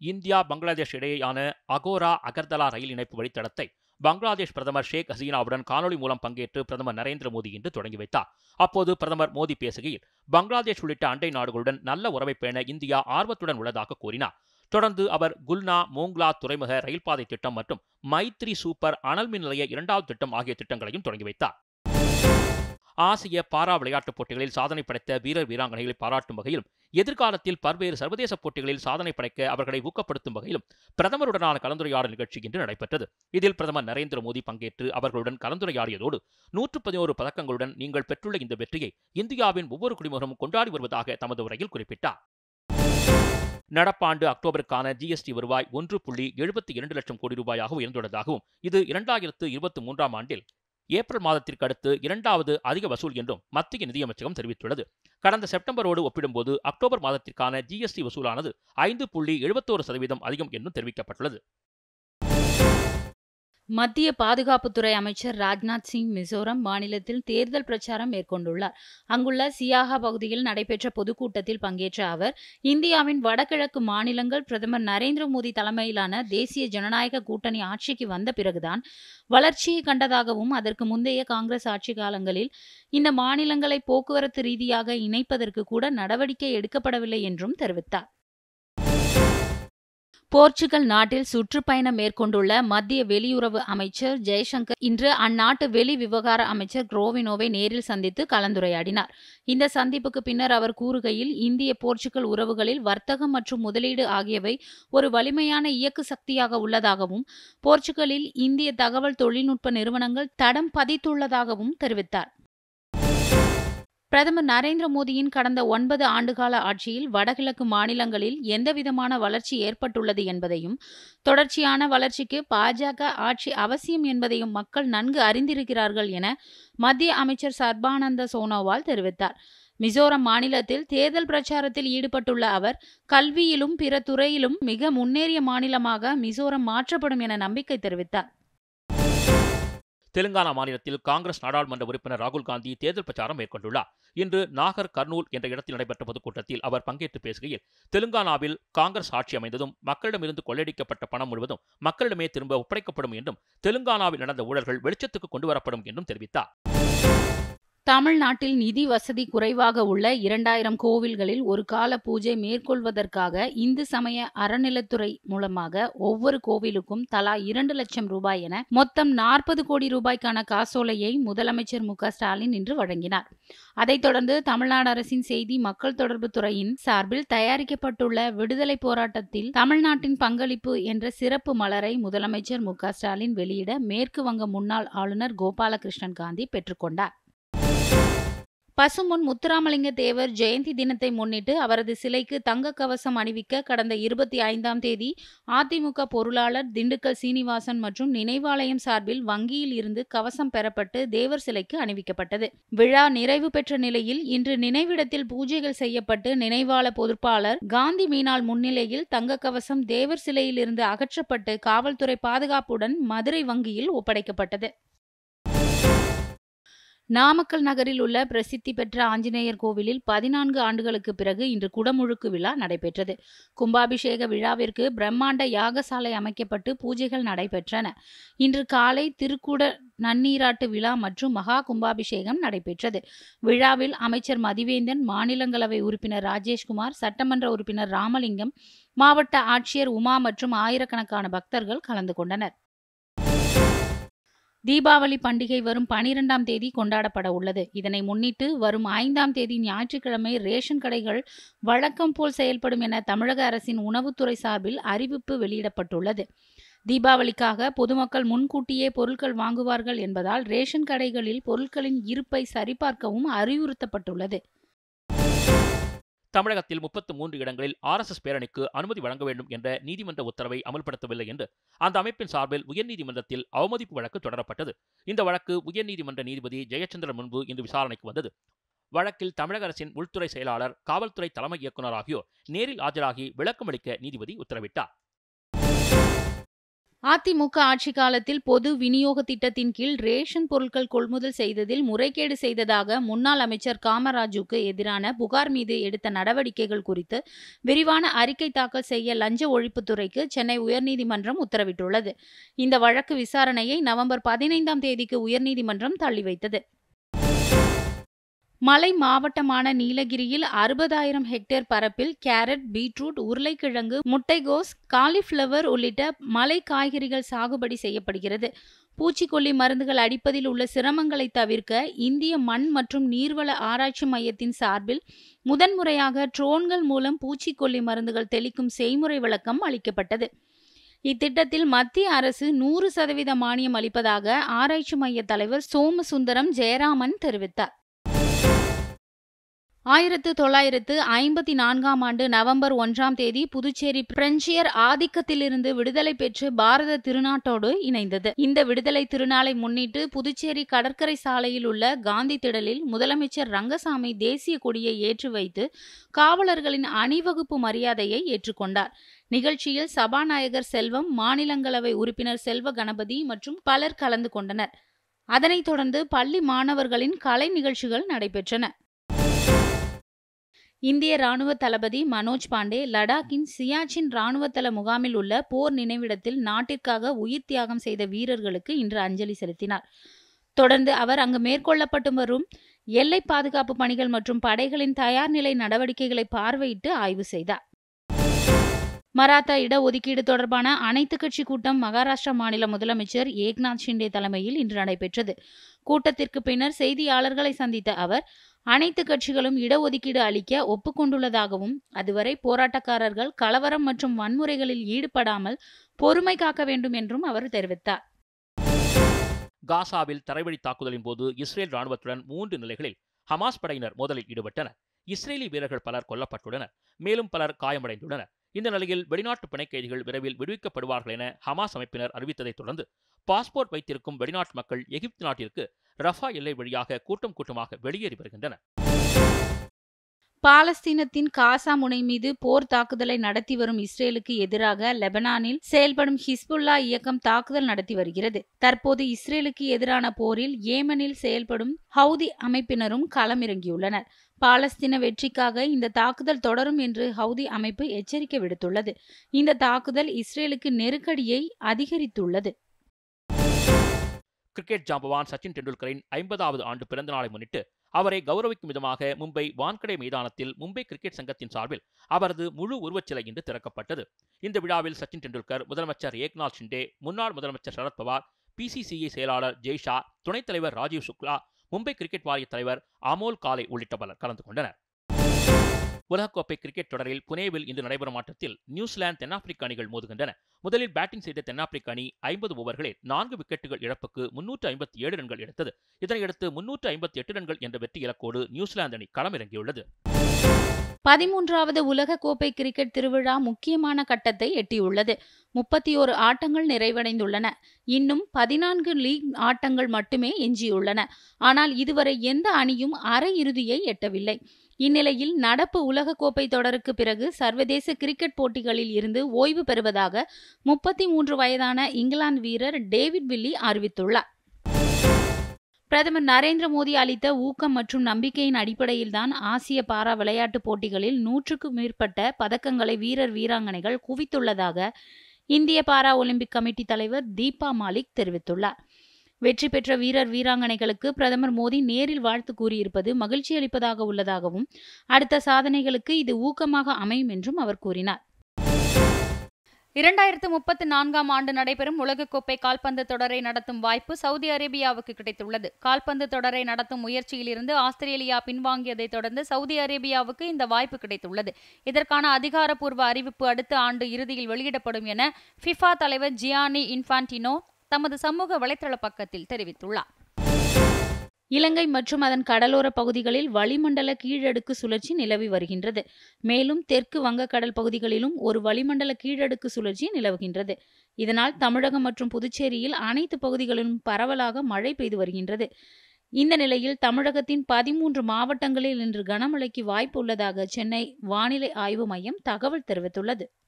India Bangladesh இடையேயான அகோரா அகர்தலா ரயில் இணைப்பு வழித்தடத்தை பங்களாதேஷ் பிரதமர் ஷேக் ஹசீனாவுடன் காணொலி மூலம் பங்கேற்று பிரதமர் நரேந்திர மோடி இன்று தொடங்கி வைத்தார் அப்போது பிரதமர் மோடி பேசுகையில் பங்களாதேஷ் உள்ளிட்ட அண்டை நாடுகளுடன் நல்ல உறவை பேண இந்தியா ஆர்வத்துடன் உள்ளதாக கூறினார் தொடர்ந்து அவர் குல்னா மோங்லா துறைமுக ரயில் பாதை திட்டம் மற்றும் மைத்ரி சூப்பர் அனல் மின் நிலைய இரண்டாவது திட்டம் ஆகிய திட்டங்களையும் தொடங்கி வைத்தார் ஆசிய பாரா விளையாட்டுப் போட்டிகளில் சாதனை படைத்த வீரர் வீராங்கனைகளை பாராட்டும் வகையிலும் எதிர்காலத்தில் பல்வேறு சர்வதேச போட்டிகளில் சாதனை படைக்க அவர்களை ஊக்கப்படுத்தும் வகையிலும் பிரதமருடனான கலந்துரையாடல் நிகழ்ச்சி இன்று நடைபெற்றது இதில் பிரதமர் நரேந்திர மோடி பங்கேற்று அவர்களுடன் கலந்துரையாடியதோடு நூற்று பதினோரு பதக்கங்களுடன் நீங்கள் பெற்றுள்ள இந்த வெற்றியை இந்தியாவின் ஒவ்வொரு குடிமகனும் கொண்டாடி வருவதாக தமது உரையில் குறிப்பிட்டார் நடப்பாண்டு அக்டோபருக்கான ஜிஎஸ்டி வருவாய் ஒன்று புள்ளி எழுபத்தி இரண்டு லட்சம் கோடி ரூபாயாக உயர்ந்துள்ளதாகவும் இது இரண்டாயிரத்து இருபத்தி மூன்றாம் ஆண்டில் ஏப்ரல் மாதத்திற்கு அடுத்து இரண்டாவது அதிக வசூல் என்றும் மத்திய நிதியமைச்சகம் தெரிவித்துள்ளது கடந்த செப்டம்பரோடு ஒப்பிடும்போது அக்டோபர் மாதத்திற்கான ஜிஎஸ்டி வசூலானது ஐந்து புள்ளி எழுபத்தோரு சதவீதம் அதிகம் என்றும் தெரிவிக்கப்பட்டுள்ளது மத்திய பாதுகாப்புத்துறை அமைச்சர் ராஜ்நாத் சிங் மிசோரம் மாநிலத்தில் தேர்தல் பிரச்சாரம் மேற்கொண்டுள்ளார் அங்குள்ள சியாகா பகுதியில் நடைபெற்ற பொதுக்கூட்டத்தில் பங்கேற்ற அவர் இந்தியாவின் வடகிழக்கு மாநிலங்கள் பிரதமர் நரேந்திர மோடி தலைமையிலான தேசிய ஜனநாயக கூட்டணி ஆட்சிக்கு வந்த பிறகுதான் வளர்ச்சியை கண்டதாகவும் அதற்கு முந்தைய காங்கிரஸ் ஆட்சி காலங்களில் இந்த மாநிலங்களை போக்குவரத்து ரீதியாக இணைப்பதற்கு கூட நடவடிக்கை எடுக்கப்படவில்லை என்றும் தெரிவித்தார் போர்ச்சுகல் நாட்டில் சுற்றுப்பயணம் மேற்கொண்டுள்ள மத்திய வெளியுறவு அமைச்சர் ஜெய்சங்கர் இன்று அந்நாட்டு வெளி விவகார அமைச்சர் குரோவினோவை நேரில் சந்தித்து கலந்துரையாடினார் இந்த சந்திப்புக்கு பின்னர் அவர் கூறுகையில் இந்திய போர்ச்சுகல் உறவுகளில் வர்த்தகம் மற்றும் முதலீடு ஆகியவை ஒரு வலிமையான இயக்கு சக்தியாக உள்ளதாகவும் போர்ச்சுகலில் இந்திய தகவல் தொழில்நுட்ப நிறுவனங்கள் தடம் பதித்துள்ளதாகவும் தெரிவித்தார் பிரதமர் நரேந்திர மோடியின் கடந்த ஒன்பது ஆண்டுகால ஆட்சியில் வடகிழக்கு மாநிலங்களில் எந்தவிதமான வளர்ச்சி ஏற்பட்டுள்ளது என்பதையும் தொடர்ச்சியான வளர்ச்சிக்கு பாஜக ஆட்சி அவசியம் என்பதையும் மக்கள் நன்கு அறிந்திருக்கிறார்கள் என மத்திய அமைச்சர் சர்பானந்த சோனோவால் தெரிவித்தார் மிசோரம் மாநிலத்தில் தேர்தல் பிரச்சாரத்தில் ஈடுபட்டுள்ள அவர் கல்வியிலும் பிற துறையிலும் மிக முன்னேறிய மாநிலமாக மிசோரம் மாற்றப்படும் என நம்பிக்கை தெரிவித்தார் தெலுங்கானா மாநிலத்தில் காங்கிரஸ் நாடாளுமன்ற உறுப்பினர் ராகுல் காந்தி தேர்தல் பிரச்சாரம் மேற்கொண்டுள்ளார் இன்று நாகர் கர்னூல் என்ற இடத்தில் நடைபெற்ற பொதுக்கூட்டத்தில் அவர் பங்கேற்று பேசுகையில் தெலுங்கானாவில் காங்கிரஸ் ஆட்சி அமைந்ததும் மக்களிடமிருந்து கொள்ளையடிக்கப்பட்ட பணம் முழுவதும் மக்களிடமே திரும்ப ஒப்படைக்கப்படும் என்றும் தெலுங்கானாவில் நடந்த ஊழல்கள் வெளிச்சத்துக்கு கொண்டுவரப்படும் என்றும் தெரிவித்தார் தமிழ்நாட்டில் நிதி வசதி குறைவாக உள்ள இரண்டாயிரம் கோவில்களில் ஒரு கால பூஜை மேற்கொள்வதற்காக இந்து சமய அறநிலைத்துறை மூலமாக ஒவ்வொரு கோவிலுக்கும் தலா இரண்டு லட்சம் ரூபாய் என மொத்தம் நாற்பது கோடி ரூபாய்க்கான காசோலையை முதலமைச்சர் மு ஸ்டாலின் இன்று வழங்கினார் அதைத் தொடர்ந்து தமிழ்நாடு அரசின் செய்தி மக்கள் தொடர்பு துறையின் சார்பில் தயாரிக்கப்பட்டுள்ள விடுதலை போராட்டத்தில் தமிழ்நாட்டின் பங்களிப்பு என்ற சிறப்பு மலரை முதலமைச்சர் மு ஸ்டாலின் வெளியிட மேற்கு வங்க முன்னாள் ஆளுநர் கோபாலகிருஷ்ணன் காந்தி பெற்றுக்கொண்டார் பசுமுன் முத்துராமலிங்க தேவர் ஜெயந்தி தினத்தை முன்னிட்டு அவரது சிலைக்கு தங்க கவசம் அணிவிக்க கடந்த இருபத்தி ஐந்தாம் தேதி அதிமுக பொருளாளர் திண்டுக்கல் சீனிவாசன் மற்றும் நினைவாலயம் சார்பில் வங்கியில் இருந்து கவசம் பெறப்பட்டு தேவர் சிலைக்கு அணிவிக்கப்பட்டது விழா நிறைவு பெற்ற நிலையில் இன்று நினைவிடத்தில் பூஜைகள் செய்யப்பட்டு நினைவால பொறுப்பாளர் காந்தி மீனால் முன்னிலையில் தங்க கவசம் தேவர் சிலையிலிருந்து அகற்றப்பட்டு காவல்துறை பாதுகாப்புடன் மதுரை வங்கியில் ஒப்படைக்கப்பட்டது நாமக்கல் நகரில் உள்ள பிரசித்தி பெற்ற ஆஞ்சநேயர் கோவிலில் பதினான்கு ஆண்டுகளுக்கு பிறகு இன்று குடமுழுக்கு விழா நடைபெற்றது கும்பாபிஷேக விழாவிற்கு பிரம்மாண்ட யாகசாலை அமைக்கப்பட்டு பூஜைகள் நடைபெற்றன இன்று காலை திருக்குட நன்னீராட்டு விழா மற்றும் மகா கும்பாபிஷேகம் நடைபெற்றது விழாவில் அமைச்சர் மதிவேந்தன் மாநிலங்களவை உறுப்பினர் ராஜேஷ்குமார் சட்டமன்ற உறுப்பினர் ராமலிங்கம் மாவட்ட ஆட்சியர் உமா மற்றும் ஆயிரக்கணக்கான பக்தர்கள் கலந்து கொண்டனர் தீபாவளி பண்டிகை வரும் பனிரெண்டாம் தேதி கொண்டாடப்பட உள்ளது இதனை முன்னிட்டு வரும் ஐந்தாம் தேதி ஞாயிற்றுக்கிழமை ரேஷன் கடைகள் வழக்கம் போல் செயல்படும் என தமிழக அரசின் உணவுத்துறை சார்பில் அறிவிப்பு வெளியிடப்பட்டுள்ளது தீபாவளிக்காக பொதுமக்கள் முன்கூட்டியே பொருட்கள் வாங்குவார்கள் என்பதால் ரேஷன் கடைகளில் பொருட்களின் இருப்பை சரிபார்க்கவும் அறிவுறுத்தப்பட்டுள்ளது தமிழகத்தில் முப்பத்து மூன்று இடங்களில் ஆர்எஸ்எஸ் பேரணிக்கு அனுமதி வழங்க வேண்டும் என்ற நீதிமன்ற உத்தரவை அமல்படுத்தவில்லை என்று அந்த அமைப்பின் சார்பில் உயர்நீதிமன்றத்தில் அவமதிப்பு வழக்கு தொடரப்பட்டது இந்த வழக்கு உயர்நீதிமன்ற நீதிபதி ஜெயச்சந்திரன் முன்பு இன்று விசாரணைக்கு வந்தது வழக்கில் தமிழக அரசின் உள்துறை செயலாளர் காவல்துறை தலைமை இயக்குநர் ஆகியோர் நேரில் ஆஜராகி விளக்கமளிக்க நீதிபதி உத்தரவிட்டார் அதிமுக ஆட்சி காலத்தில் பொது விநியோக திட்டத்தின் கீழ் ரேஷன் பொருட்கள் கொள்முதல் செய்ததில் முறைகேடு செய்ததாக முன்னாள் அமைச்சர் காமராஜுக்கு எதிரான புகார் மீது எடுத்த நடவடிக்கைகள் குறித்து விரிவான அறிக்கை தாக்கல் செய்ய லஞ்ச ஒழிப்புத்துறைக்கு சென்னை உயர்நீதிமன்றம் உத்தரவிட்டுள்ளது இந்த வழக்கு விசாரணையை நவம்பர் பதினைந்தாம் தேதிக்கு உயர்நீதிமன்றம் தள்ளி வைத்தது மலை மாவட்டமான நீலகிரியில் அறுபதாயிரம் ஹெக்டேர் பரப்பில் கேரட் பீட்ரூட் உருளைக்கிழங்கு முட்டைகோஸ் காலிஃப்ளவர் உள்ளிட்ட மலை காய்கறிகள் சாகுபடி செய்யப்படுகிறது பூச்சிக்கொல்லி மருந்துகள் அடிப்பதில் உள்ள சிரமங்களை தவிர்க்க இந்திய மண் மற்றும் நீர்வள ஆராய்ச்சி மையத்தின் சார்பில் முதன்முறையாக ட்ரோன்கள் மூலம் பூச்சிக்கொல்லி மருந்துகள் தெளிக்கும் செய்முறை விளக்கம் அளிக்கப்பட்டது இத்திட்டத்தில் மத்திய அரசு நூறு சதவீத மானியம் அளிப்பதாக ஆராய்ச்சி மைய தலைவர் சோமசுந்தரம் ஜெயராமன் தெரிவித்தார் ஆயிரத்து தொள்ளாயிரத்து ஐம்பத்தி நான்காம் ஆண்டு நவம்பர் ஒன்றாம் தேதி புதுச்சேரி பிரெஞ்சியர் ஆதிக்கத்திலிருந்து விடுதலை பெற்று பாரத திருநாட்டோடு இணைந்தது இந்த விடுதலை திருநாளை முன்னிட்டு புதுச்சேரி கடற்கரை சாலையில் உள்ள காந்தி திடலில் முதலமைச்சர் ரங்கசாமி தேசிய கொடியை ஏற்றி வைத்து காவலர்களின் அணிவகுப்பு மரியாதையை ஏற்றுக்கொண்டார் நிகழ்ச்சியில் சபாநாயகர் செல்வம் மாநிலங்களவை உறுப்பினர் செல்வ கணபதி மற்றும் பலர் கலந்து கொண்டனர் அதனைத் தொடர்ந்து பள்ளி மாணவர்களின் கலை நிகழ்ச்சிகள் நடைபெற்றன இந்திய ராணுவ தளபதி மனோஜ் பாண்டே லடாக்கின் சியாச்சின் ராணுவ தள முகாமில் உள்ள போர் நினைவிடத்தில் நாட்டிற்காக உயிர் தியாகம் செய்த வீரர்களுக்கு இன்று அஞ்சலி செலுத்தினார் தொடர்ந்து அவர் அங்கு மேற்கொள்ளப்பட்டு வரும் எல்லை பாதுகாப்பு பணிகள் மற்றும் படைகளின் தயார் நிலை நடவடிக்கைகளை பார்வையிட்டு ஆய்வு செய்தார் மராத்தா இடஒதுக்கீடு தொடர்பான அனைத்து கட்சி கூட்டம் மகாராஷ்டிரா மாநில முதலமைச்சர் ஏக்நாத் ஷிண்டே தலைமையில் இன்று நடைபெற்றது கூட்டத்திற்கு பின்னர் செய்தியாளர்களை சந்தித்த அவர் அனைத்து கட்சிகளும் இடஒதுக்கீடு அளிக்க ஒப்புக்கொண்டுள்ளதாகவும் அதுவரை போராட்டக்காரர்கள் கலவரம் மற்றும் வன்முறைகளில் ஈடுபடாமல் பொறுமை காக்க வேண்டும் என்றும் அவர் தெரிவித்தார் காசாவில் தரைவழி தாக்குதலின் போது இஸ்ரேல் ராணுவத்துடன் மூன்று நிலைகளில் ஹமாஸ் படையினர் மோதலில் ஈடுபட்டனர் இஸ்ரேலி வீரர்கள் பலர் கொல்லப்பட்டுள்ளனர் மேலும் பலர் காயமடைந்துள்ளனர் இந்த நிலையில் வெளிநாட்டு பிணைக் கைதிகள் விரைவில் விடுவிக்கப்படுவார்கள் என ஹமாஸ் அமைப்பினர் அறிவித்ததைத் தொடர்ந்து பாஸ்போர்ட் வைத்திருக்கும் வெளிநாட்டு மக்கள் எகிப்து நாட்டிற்கு ரஃபா எல்லை வழியாக கூட்டம் கூட்டமாக வெளியேறி வருகின்றனர் பாலஸ்தீனத்தின் காசா முனை மீது போர் தாக்குதலை நடத்தி வரும் இஸ்ரேலுக்கு எதிராக லெபனானில் செயல்படும் ஹிஸ்புல்லா இயக்கம் தாக்குதல் நடத்தி வருகிறது தற்போது இஸ்ரேலுக்கு எதிரான போரில் ஏமனில் செயல்படும் ஹவுதி அமைப்பினரும் களமிறங்கியுள்ளனர் பாலஸ்தீன வெற்றிக்காக இந்த தாக்குதல் தொடரும் என்று ஹவுதி அமைப்பு எச்சரிக்கை விடுத்துள்ளது இந்த தாக்குதல் இஸ்ரேலுக்கு நெருக்கடியை அதிகரித்துள்ளது கிரிக்கெட் ஜாம்பவான் சச்சின் டெண்டுல்கரின் ஐம்பதாவது ஆண்டு பிறந்த நாளை முன்னிட்டு அவரை கௌரவிக்கும் விதமாக மும்பை வான்கடை மைதானத்தில் மும்பை கிரிக்கெட் சங்கத்தின் சார்பில் அவரது முழு உருவச்சிலை இன்று திறக்கப்பட்டது இந்த விழாவில் சச்சின் டெண்டுல்கர் முதலமைச்சர் ஏக்நாத் ஷிண்டே முன்னாள் முதலமைச்சர் சரத்பவார் பிசிசிஐ செயலாளர் ஜெய்ஷா துணைத் தலைவர் ராஜீவ் சுக்லா மும்பை கிரிக்கெட் வாரிய தலைவர் அமோல் காலே உள்ளிட்ட பலர் கலந்து கொண்டனர் உலகக்கோப்பை கிரிக்கெட் தொடரில் புனேவில் இன்று நடைபெறும் ஆட்டத்தில் நியூசிலாந்து தென்னாப்பிரிக்க அணிகள் மோதுகின்றன முதலில் பேட்டிங் செய்த தென்னாப்பிரிக்க அணி ஐம்பது ஓவர்களில் நான்கு விக்கெட்டுகள் இழப்புக்கு முன்னூற்று ஐம்பத்தி ஏழு ரன்கள் எடுத்தது இதனையடுத்து முன்னூற்று ஐம்பத்தி எட்டு ரன்கள் என்ற வெற்றி இலக்கோடு நியூசிலாந்து அணி களமிறங்கியுள்ளது பதிமூன்றாவது உலக கோப்பை கிரிக்கெட் திருவிழா முக்கியமான கட்டத்தை எட்டியுள்ளது முப்பத்தி ஓரு ஆட்டங்கள் நிறைவடைந்துள்ளன இன்னும் பதினான்கு லீக் ஆட்டங்கள் மட்டுமே எஞ்சியுள்ளன ஆனால் இதுவரை எந்த அணியும் அரையிறுதியை எட்டவில்லை இந்நிலையில் நடப்பு உலகக்கோப்பை தொடருக்கு பிறகு சர்வதேச கிரிக்கெட் போட்டிகளில் இருந்து ஓய்வு பெறுவதாக முப்பத்தி மூன்று வயதான இங்கிலாந்து வீரர் டேவிட் வில்லி அறிவித்துள்ளார் பிரதமர் நரேந்திர மோடி அளித்த ஊக்கம் மற்றும் நம்பிக்கையின் அடிப்படையில்தான் ஆசிய பாரா விளையாட்டுப் போட்டிகளில் நூற்றுக்கும் மேற்பட்ட பதக்கங்களை வீரர் வீராங்கனைகள் குவித்துள்ளதாக இந்திய பாரா ஒலிம்பிக் கமிட்டி தலைவர் தீபா மாலிக் தெரிவித்துள்ளார் வெற்றி பெற்ற வீரர் வீராங்கனைகளுக்கு பிரதமர் மோடி நேரில் வாழ்த்து கூறியிருப்பது மகிழ்ச்சி அளிப்பதாக உள்ளதாகவும் அடுத்த சாதனைகளுக்கு இது ஊக்கமாக அமையும் என்றும் அவர் கூறினார் இரண்டாயிரத்து முப்பத்து நான்காம் ஆண்டு நடைபெறும் உலகக்கோப்பை கால்பந்து தொடரை நடத்தும் வாய்ப்பு சவுதி அரேபியாவுக்கு கிடைத்துள்ளது கால்பந்து தொடரை நடத்தும் முயற்சியிலிருந்து ஆஸ்திரேலியா பின்வாங்கியதைத் தொடர்ந்து சவுதி அரேபியாவுக்கு இந்த வாய்ப்பு கிடைத்துள்ளது இதற்கான அதிகாரப்பூர்வ அறிவிப்பு அடுத்த ஆண்டு இறுதியில் வெளியிடப்படும் என ஃபிஃபா தலைவர் ஜியானி இன்ஃபான்டினோ தமது சமூக வலைதள பக்கத்தில் தெரிவித்துள்ளார் இலங்கை மற்றும் அதன் கடலோர பகுதிகளில் வளிமண்டல கீழடுக்கு சுழற்சி நிலவி வருகின்றது மேலும் தெற்கு வங்கக்கடல் பகுதிகளிலும் ஒரு வளிமண்டல கீழடுக்கு சுழற்சி நிலவுகின்றது இதனால் தமிழகம் மற்றும் புதுச்சேரியில் அனைத்து பகுதிகளிலும் பரவலாக மழை பெய்து வருகின்றது இந்த நிலையில் தமிழகத்தின் பதிமூன்று மாவட்டங்களில் இன்று கனமழைக்கு வாய்ப்பு உள்ளதாக சென்னை வானிலை ஆய்வு மையம் தகவல் தெரிவித்துள்ளது